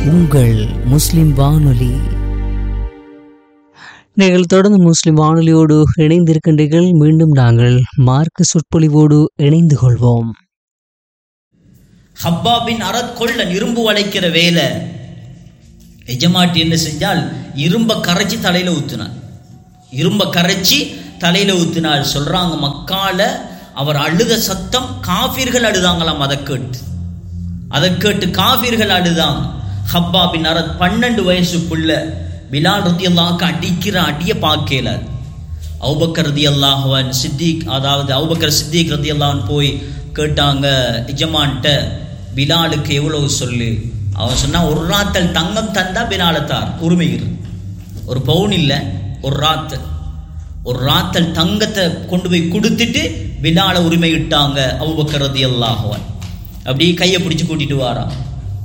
உங்கள் முஸ்லிம் வானொலி நீங்கள் தொடர்ந்து முஸ்லிம் வானொலியோடு இணைந்திருக்கின்றீர்கள் மீண்டும் நாங்கள் மார்க்க சொற்பொழிவோடு இணைந்து கொள்வோம் ஹப்பாபின் அறத் கொள்ளன் இரும்பு வளைக்கிற வேலை எஜமாட்டி என்ன செஞ்சால் இரும்ப கரைச்சி தலையில ஊத்துனார் இரும்ப கரைச்சி தலையில ஊத்தினாள் சொல்றாங்க மக்கால அவர் அழுத சத்தம் காஃபிர்கள் அழுதாங்களாம் அதை கேட்டு அதை கேட்டு காஃபிர்கள் அழுதாங்க ஹப்பாபின் அறத் பன்னெண்டு வயசு புள்ள பிலால் ரதி அல்லாஹ்க்கு அடிக்கிற அடியை பார்க்கல அவுபக்கர் ரதி அல்லாஹவன் சித்திக் அதாவது அவுபக்கர் சித்திக் ரதி அல்லாஹன் போய் கேட்டாங்க எஜமான்ட்ட பிலாலுக்கு எவ்வளவு சொல்லு அவன் சொன்னா ஒரு ராத்தல் தங்கம் தந்தா பிலாலத்தார் உரிமை இரு ஒரு பவுன் இல்லை ஒரு ராத்தல் ஒரு ராத்தல் தங்கத்தை கொண்டு போய் கொடுத்துட்டு பிலால உரிமை இட்டாங்க அவுபக்கர் ரதி அல்லாஹவன் அப்படியே கையை பிடிச்சு கூட்டிட்டு வாரான்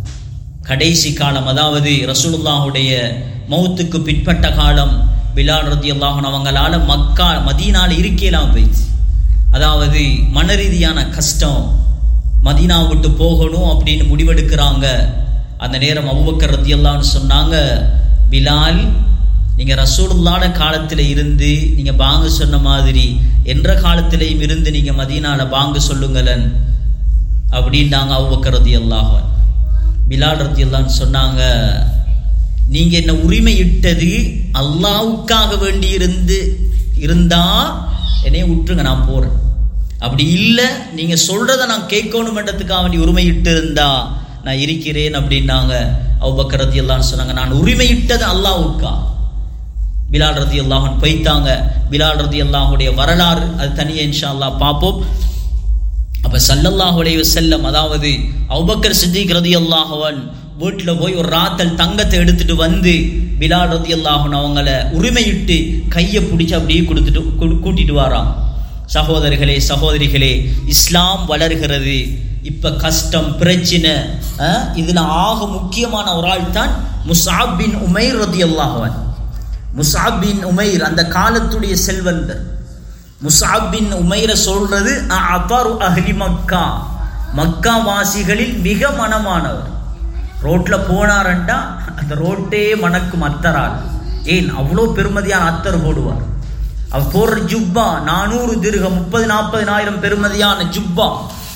கடைசி காலம் அதாவது ரசூலுல்லாஹுடைய மௌத்துக்கு பிற்பட்ட காலம் பிலால் ரதி அல்லாஹன் அவங்களால மக்கா மதீனால இருக்கலாம் போயிடுச்சு அதாவது மன ரீதியான கஷ்டம் மதீனா விட்டு போகணும் அப்படின்னு முடிவெடுக்கிறாங்க அந்த நேரம் அவ்வக்கர் ரதி அல்லான்னு சொன்னாங்க பிலால் நீங்க ரசூலுல்லான காலத்துல இருந்து நீங்க பாங்கு சொன்ன மாதிரி என்ற காலத்திலையும் இருந்து நீங்க மதீனால பாங்கு சொல்லுங்களன் அப்படின்ட்டாங்க அவ்வக்கர் ரதி அல்லாஹன் பிலால் ரத்தி அல்லான்னு சொன்னாங்க நீங்க என்ன உரிமை இட்டது அல்லாவுக்காக வேண்டி இருந்து இருந்தா என்னைய விட்டுருங்க நான் போறேன் அப்படி இல்லை நீங்க சொல்றத நான் கேட்கணுமென்றதுக்காக வேண்டி உரிமை இட்டு இருந்தா நான் இருக்கிறேன் அப்படின்னாங்க அவ்வக்கர் ரத்தி அல்லான்னு சொன்னாங்க நான் உரிமை இட்டது அல்லாவுக்கா பிலால் ரதி அல்லாஹன் பைத்தாங்க பிலால் ரதி அல்லாஹுடைய வரலாறு அது தனியே இன்ஷா அல்லாஹ் பார்ப்போம் அப்ப சல்லல்லாஹு அலைஹி வஸல்லம் அதாவது அபூபக்கர் சித்திக் ரதியல்லாஹுவன் வீட்டுல போய் ஒரு ராத்தல் தங்கத்தை எடுத்துட்டு வந்து பிலால் ரதியல்லாஹுன் அவங்கள உரிமையிட்டு கையை பிடிச்சி அப்படியே கொடுத்துட்டு கூ- கூட்டிட்டு வாராம் சகோதரர்களே சகோதரிகளே இஸ்லாம் வளர்கிறது இப்ப கஷ்டம் பிரச்சனை அஹ், இதுல ஆக முக்கியமான ஒரு ஆள் தான் முசாப் பின் உமைர் ரதியல்லாஹுவன் முசாப் பின் உமைர் அந்த காலத்துடைய செல்வந்தர் முசாப் பின் உமைர சொல்றது அபரு அஹ்லி மக்கா மக்கா வாசிகளில் மிக மனமானவர் ரோட்ல போனாரண்டா அந்த ரோட்டே மணக்கும் அத்தரால் ஏன் அவ்வளோ பெருமதியான அத்தர் போடுவார் அவர் போடுற ஜுப்பா நானூறு திருகம் முப்பது நாற்பதினாயிரம் பெருமதியான ஜுப்பா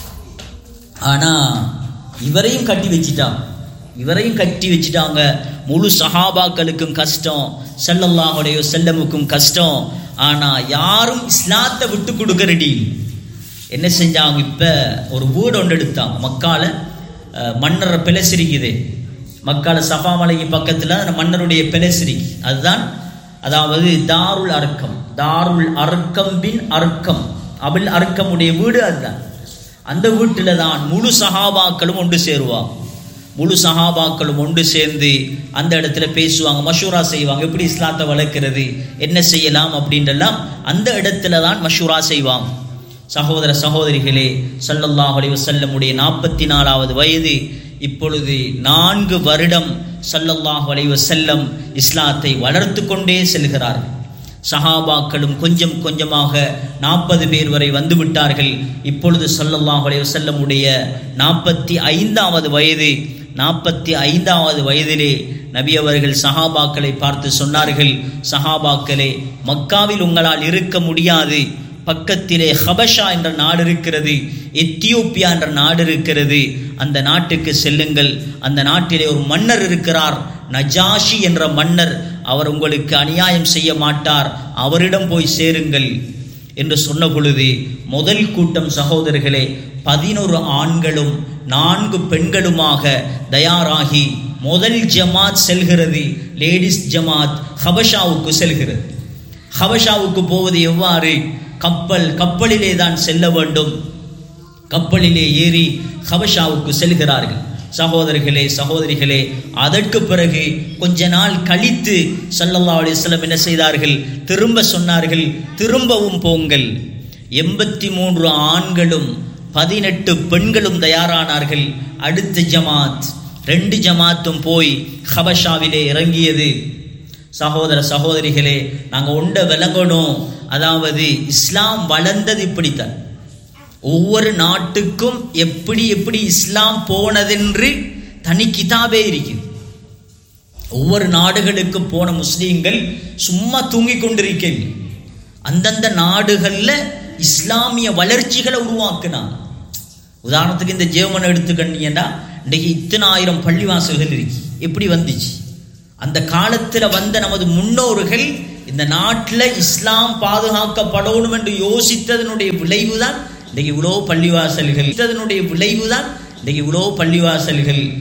ஆனா இவரையும் கட்டி வச்சிட்டாங்க இவரையும் கட்டி வச்சிட்டாங்க முழு சஹாபாக்களுக்கும் கஷ்டம் ஸல்லல்லாஹு செல்லமுக்கும் கஷ்டம் ஆனா யாரும் இஸ்லாத்தை விட்டு கொடுக்க ரெடி இல்லை. என்ன செஞ்சாங்க இப்ப ஒரு வீடு ஒன்று எடுத்தாங்க மக்கால அஹ், மன்னர பிளசிரிக்குது மக்கால சஃபா மலைக்கு பக்கத்துல அந்த மன்னருடைய பிளசிரிக்கு அதுதான் அதாவது தாருல் அர்க்கம் தாருல் அர்க்கம் பின் அர்க்கம் அபில் அர்க்கமுடைய வீடு அதுதான் அந்த வீட்டில் தான் முழு சஹாபாக்களும் ஒன்று சேருவாங்க முழு சஹாபாக்களும் ஒன்று சேர்ந்து அந்த இடத்துல பேசுவாங்க மஷூரா செய்வாங்க எப்படி இஸ்லாத்தை வளர்க்கிறது என்ன செய்யலாம் அப்படின்றெல்லாம் அந்த இடத்துல தான் மஷூரா செய்வாங்க சகோதர சகோதரிகளே ஸல்லல்லாஹு அலைஹி வஸல்லமுடைய நாற்பத்தி நாலாவது வயது இப்பொழுது நான்கு வருடம் ஸல்லல்லாஹு அலைஹி வஸல்லம் இஸ்லாத்தை வளர்த்து கொண்டே செல்கிறார்கள் சஹாபாக்களும் கொஞ்சம் கொஞ்சமாக நாற்பது பேர் வரை வந்து விட்டார்கள் இப்பொழுது ஸல்லல்லாஹு அலைஹி வஸல்லமுடைய நாற்பத்தி ஐந்தாவது வயது நாற்பத்தி ஐந்தாவது வயதிலே நபி அவர்கள் சஹாபாக்களை பார்த்து சொன்னார்கள் சஹாபாக்களே மக்காவில் உங்களால் இருக்க முடியாது பக்கத்திலே ஹபஷா என்ற நாடு இருக்கிறது எத்தியோப்பியா என்ற நாடு இருக்கிறது அந்த நாட்டுக்கு செல்லுங்கள் அந்த நாட்டிலே ஒரு மன்னர் இருக்கிறார் நஜாஷி என்ற மன்னர் அவர் உங்களுக்கு அநியாயம் செய்ய மாட்டார் அவரிடம் போய் சேருங்கள் என்று சொன்ன பொழுது முதல் கூட்டம் சகோதரர்களே பதினொரு ஆண்களும் நான்கு பெண்களுமாக தயாராகி முதல் ஜமாத் செல்கிறது லேடிஸ் ஜமாத் ஹபஷாவுக்கு செல்கிறது ஹபஷாவுக்கு போவது எவ்வாறு கப்பல் கப்பலிலே தான் செல்ல வேண்டும் கப்பலிலே ஏறி ஹபஷாவுக்கு செல்கிறார்கள் சகோதரர்களே சகோதரிகளே அதற்கு பிறகு கொஞ்ச நாள் கழித்து ஸல்லல்லாஹு அலைஹி வஸல்லம் என்ன செய்தார்கள் திரும்ப சொன்னார்கள் திரும்பவும் போங்கள் எண்பத்தி மூன்று ஆண்களும் பதினெட்டு பெண்களும் தயாரானார்கள் அடுத்த ஜமாத் ரெண்டு ஜமாத்தும் போய் ஹபஷாவிலே இறங்கியது சகோதர சகோதரிகளே நாங்கள் உண்ட விளங்கணும் அதாவது இஸ்லாம் வளர்ந்தது இப்படித்தான் ஒவ்வொரு நாட்டுக்கும் எப்படி எப்படி இஸ்லாம் போனதென்று தனி கிதாபே இருக்குது ஒவ்வொரு நாடுகளுக்கு போன முஸ்லீம்கள் சும்மா தூங்கி கொண்டிருக்கேன் அந்தந்த நாடுகளில் இஸ்லாமிய வளர்ச்சிகளை உருவாக்குனாங்க உதாரணத்துக்கு இந்த ஜெர்மன் எடுத்துக்கண்டீங்கன்னா இன்றைக்கு இத்தனை ஆயிரம் பள்ளிவாசல்கள் இருக்கு எப்படி வந்துச்சு அந்த காலத்தில் வந்த நமது முன்னோர்கள் இந்த நாட்டில் இஸ்லாம் பாதுகாக்கப்படணும் என்று யோசித்ததனுடைய விளைவு தான் இன்றைக்கு இவ்வளோ பள்ளிவாசல்கள் இதனுடைய விளைவு தான் இன்றைக்கு இவ்வளோ பள்ளிவாசல்கள்